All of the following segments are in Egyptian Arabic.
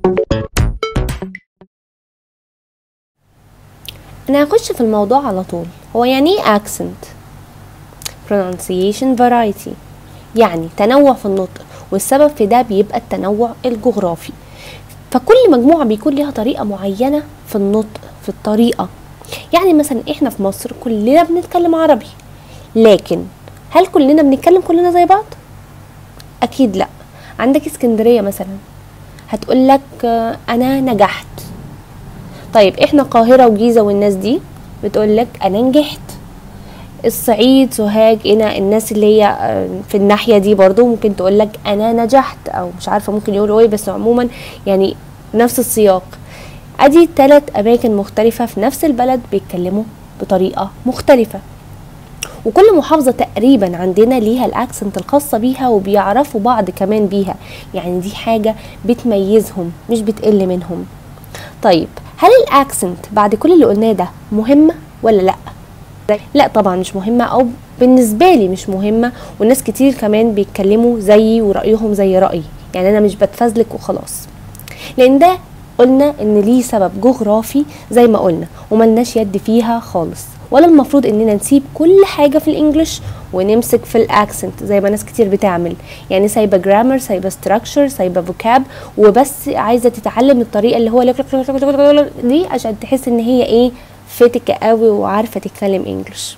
انا هخش في الموضوع على طول هو يعني ايه accent pronunciation variety يعني تنوع في النطق والسبب في ده بيبقى التنوع الجغرافي فكل مجموعة بيكون ليها طريقة معينة في النطق في الطريقة يعني مثلا احنا في مصر كلنا بنتكلم عربي لكن هل كلنا بنتكلم كلنا زي بعض اكيد لا عندك اسكندرية مثلا هتقولك آه، انا نجحت طيب احنا القاهرة وجيزة والناس دي بتقولك انا نجحت الصعيد سوهاج هنا الناس اللي هي آه، في الناحية دي برضو ممكن تقولك انا نجحت او مش عارفة ممكن يقولوا ايه بس عموما يعني نفس السياق ادي ثلاث اماكن مختلفة في نفس البلد بيتكلموا بطريقة مختلفة وكل محافظة تقريبا عندنا ليها الاكسنت الخاصة بيها وبيعرفوا بعض كمان بيها يعني دي حاجة بتميزهم مش بتقل منهم طيب هل الاكسنت بعد كل اللي قلناه ده مهمة ولا لا لا طبعا مش مهمة او بالنسبة لي مش مهمة والناس كتير كمان بيتكلموا زيي ورأيهم زي رأيي يعني انا مش بتفزلك وخلاص لان ده قلنا ان ليه سبب جغرافي زي ما قلنا وملناش يد فيها خالص ولا المفروض اننا نسيب كل حاجه في الانجليش ونمسك في الاكسنت زي ما ناس كتير بتعمل يعني سايبه جرامر سايبه ستراكشر سايبه فوكاب وبس عايزه تتعلم الطريقه اللي هو دي عشان تحس ان هي ايه فتكه قوي وعارفه تتكلم انجليش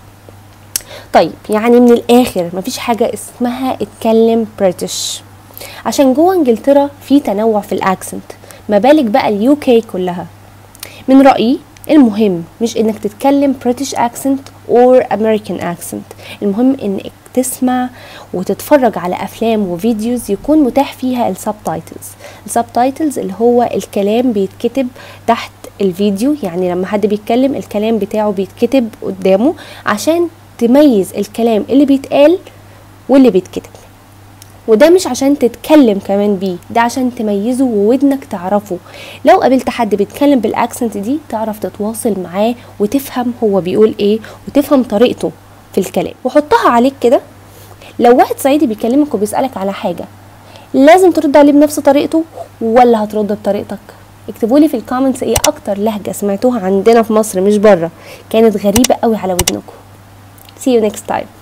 طيب يعني من الاخر مفيش حاجه اسمها اتكلم بريتش عشان جوه انجلترا في تنوع في الاكسنت ما بالك بقى اليو كي كلها من رأيي المهم مش انك تتكلم British accent or American accent المهم انك تسمع وتتفرج على افلام وفيديوز يكون متاح فيها السبتايتلز السبتايتلز اللي هو الكلام بيتكتب تحت الفيديو يعني لما حد بيتكلم الكلام بتاعه بيتكتب قدامه عشان تميز الكلام اللي بيتقال واللي بيتكتب وده مش عشان تتكلم كمان بيه ده عشان تميزه وودنك تعرفه لو قابلت حد بيتكلم بالاكسنت دي تعرف تتواصل معاه وتفهم هو بيقول ايه وتفهم طريقته في الكلام وحطها عليك كده لو واحد صعيدي بيكلمك وبيسألك على حاجة لازم ترد عليه بنفس طريقته ولا هترد بطريقتك اكتبوا لي في الكومنتس ايه اكتر لهجة سمعتوها عندنا في مصر مش بره كانت غريبة قوي على ودنكم see you next time